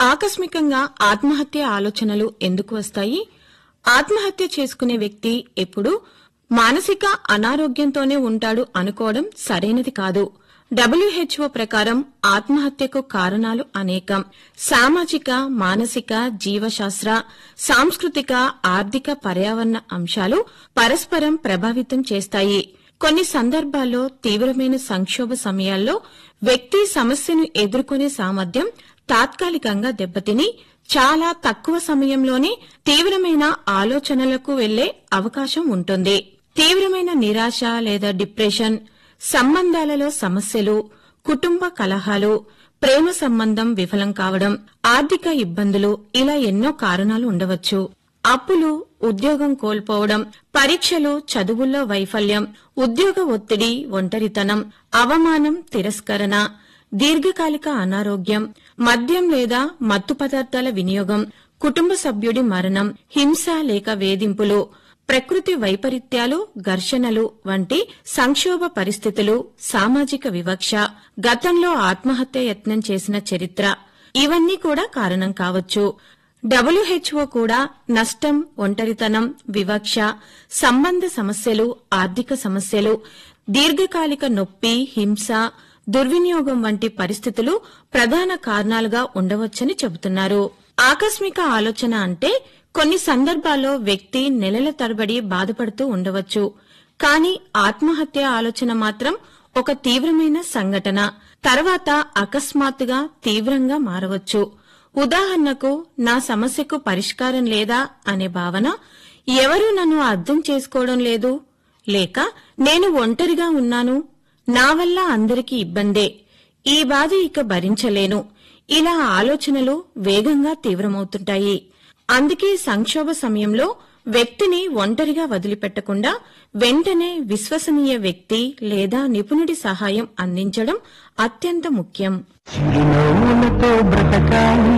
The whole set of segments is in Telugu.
ఆకస్మికంగా ఆత్మహత్య ఆలోచనలు ఎందుకు వస్తాయి ఆత్మహత్య చేసుకునే వ్యక్తి ఎప్పుడూ మానసిక అనారోగ్యంతోనే ఉంటాడు అనుకోవడం సరైనది కాదు డబ్ల్యూహెచ్ఓ ప్రకారం ఆత్మహత్యకు కారణాలు అనేకం సామాజిక మానసిక జీవశాస్త్ర సాంస్కృతిక ఆర్థిక పర్యావరణ అంశాలు పరస్పరం ప్రభావితం చేస్తాయి కొన్ని సందర్భాల్లో తీవ్రమైన సంక్షోభ సమయాల్లో వ్యక్తి సమస్యను ఎదుర్కొనే సామర్థ్యం తాత్కాలికంగా దెబ్బతిని చాలా తక్కువ సమయంలోనే తీవ్రమైన ఆలోచనలకు వెళ్లే అవకాశం ఉంటుంది తీవ్రమైన నిరాశ లేదా డిప్రెషన్ సంబంధాలలో సమస్యలు కుటుంబ కలహాలు ప్రేమ సంబంధం విఫలం కావడం ఆర్థిక ఇబ్బందులు ఇలా ఎన్నో కారణాలు ఉండవచ్చు అప్పులు ఉద్యోగం కోల్పోవడం పరీక్షలు చదువుల్లో వైఫల్యం ఉద్యోగ ఒత్తిడి ఒంటరితనం అవమానం తిరస్కరణ దీర్ఘకాలిక అనారోగ్యం మద్యం లేదా మత్తు పదార్థాల వినియోగం కుటుంబ సభ్యుడి మరణం హింస లేక వేధింపులు ప్రకృతి వైపరీత్యాలు ఘర్షణలు వంటి సంక్షోభ పరిస్థితులు సామాజిక వివక్ష గతంలో ఆత్మహత్య యత్నం చేసిన చరిత్ర ఇవన్నీ కూడా కారణం కావచ్చు డబ్ల్యూహెచ్ఓ కూడా నష్టం ఒంటరితనం వివక్ష సంబంధ సమస్యలు ఆర్థిక సమస్యలు దీర్ఘకాలిక నొప్పి హింస దుర్వినియోగం వంటి పరిస్థితులు ప్రధాన కారణాలుగా ఉండవచ్చని చెబుతున్నారు ఆకస్మిక ఆలోచన అంటే కొన్ని సందర్భాల్లో వ్యక్తి నెలల తరబడి బాధపడుతూ ఉండవచ్చు కానీ ఆత్మహత్య ఆలోచన మాత్రం ఒక తీవ్రమైన సంఘటన తర్వాత అకస్మాత్తుగా తీవ్రంగా మారవచ్చు ఉదాహరణకు నా సమస్యకు పరిష్కారం లేదా అనే భావన ఎవరూ నన్ను అర్థం చేసుకోవడం లేదు లేక నేను ఒంటరిగా ఉన్నాను నా వల్ల అందరికీ ఇబ్బందే ఈ బాధ ఇక భరించలేను ఇలా ఆలోచనలు వేగంగా తీవ్రమవుతుంటాయి అందుకే సంక్షోభ సమయంలో వ్యక్తిని ఒంటరిగా వదిలిపెట్టకుండా వెంటనే విశ్వసనీయ వ్యక్తి లేదా నిపుణుడి సహాయం అందించడం అత్యంత ముఖ్యం చిరునవ్వులతో బ్రతకాలి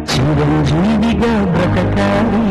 చిరంజీవిగా బ్రతకాలి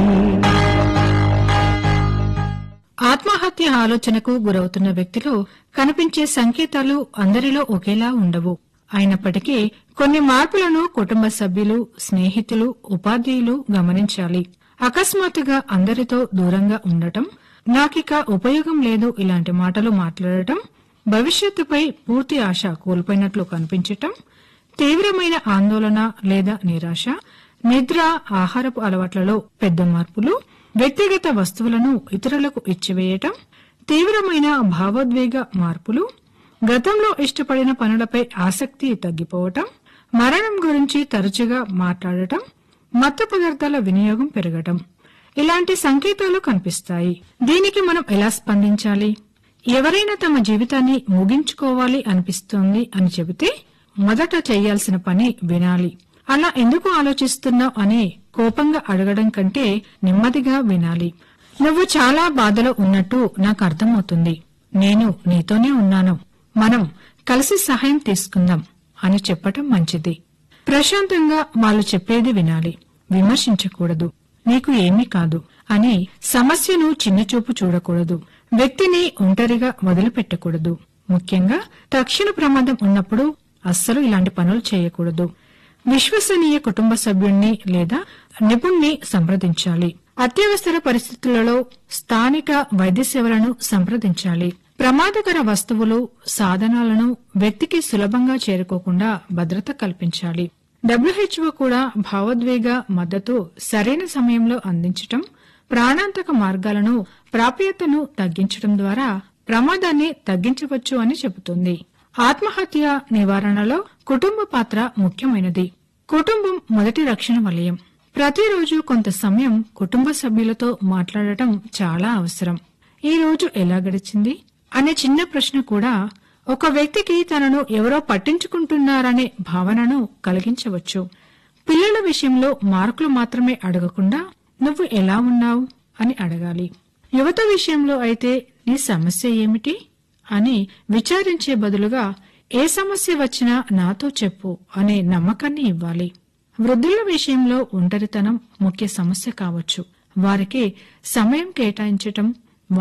ఆత్మహత్య ఆలోచనకు గురవుతున్న వ్యక్తిలో కనిపించే సంకేతాలు అందరిలో ఒకేలా ఉండవు అయినప్పటికీ కొన్ని మార్పులను కుటుంబ సభ్యులు స్నేహితులు ఉపాధ్యాయులు గమనించాలి అకస్మాత్తుగా అందరితో దూరంగా ఉండటం నాకిక ఉపయోగం లేదు ఇలాంటి మాటలు మాట్లాడటం భవిష్యత్తుపై పూర్తి ఆశ కోల్పోయినట్లు కనిపించటం తీవ్రమైన ఆందోళన లేదా నిరాశ నిద్ర ఆహారపు అలవాట్లలో పెద్ద మార్పులు వ్యక్తిగత వస్తువులను ఇతరులకు ఇచ్చివేయటం తీవ్రమైన భావోద్వేగ మార్పులు గతంలో ఇష్టపడిన పనులపై ఆసక్తి తగ్గిపోవటం మరణం గురించి తరచుగా మాట్లాడటం మత్తు పదార్థాల వినియోగం పెరగటం ఇలాంటి సంకేతాలు కనిపిస్తాయి దీనికి మనం ఎలా స్పందించాలి ఎవరైనా తమ జీవితాన్ని ముగించుకోవాలి అనిపిస్తోంది అని చెబితే మొదట చేయాల్సిన పని వినాలి అలా ఎందుకు ఆలోచిస్తున్నావు అని కోపంగా అడగడం కంటే నెమ్మదిగా వినాలి నువ్వు చాలా బాధలో ఉన్నట్టు నాకు అర్థమవుతుంది నేను నీతోనే ఉన్నాను మనం కలిసి సహాయం తీసుకుందాం అని చెప్పటం మంచిది ప్రశాంతంగా వాళ్ళు చెప్పేది వినాలి విమర్శించకూడదు నీకు ఏమీ కాదు అని సమస్యను చిన్నచూపు చూడకూడదు వ్యక్తిని ఒంటరిగా వదిలిపెట్టకూడదు ముఖ్యంగా తక్షణ ప్రమాదం ఉన్నప్పుడు అస్సలు ఇలాంటి పనులు చేయకూడదు విశ్వసనీయ కుటుంబ సభ్యుణ్ణి లేదా నిపుణ్ణి సంప్రదించాలి అత్యవసర పరిస్థితులలో స్థానిక వైద్య సేవలను సంప్రదించాలి ప్రమాదకర వస్తువులు సాధనాలను వ్యక్తికి సులభంగా చేరుకోకుండా భద్రత కల్పించాలి డబ్ల్యూహెచ్ఓ కూడా భావోద్వేగ మద్దతు సరైన సమయంలో అందించటం ప్రాణాంతక మార్గాలను ప్రాప్యతను తగ్గించడం ద్వారా ప్రమాదాన్ని తగ్గించవచ్చు అని చెబుతుంది ఆత్మహత్య నివారణలో కుటుంబ పాత్ర ముఖ్యమైనది కుటుంబం మొదటి రక్షణ వలయం ప్రతిరోజు కొంత సమయం కుటుంబ సభ్యులతో మాట్లాడటం చాలా అవసరం ఈ రోజు ఎలా గడిచింది అనే చిన్న ప్రశ్న కూడా ఒక వ్యక్తికి తనను ఎవరో పట్టించుకుంటున్నారనే భావనను కలిగించవచ్చు పిల్లల విషయంలో మార్కులు మాత్రమే అడగకుండా నువ్వు ఎలా ఉన్నావు అని అడగాలి యువత విషయంలో అయితే నీ సమస్య ఏమిటి అని విచారించే బదులుగా ఏ సమస్య వచ్చినా నాతో చెప్పు అనే నమ్మకాన్ని ఇవ్వాలి వృద్ధుల విషయంలో ఒంటరితనం ముఖ్య సమస్య కావచ్చు వారికి సమయం కేటాయించటం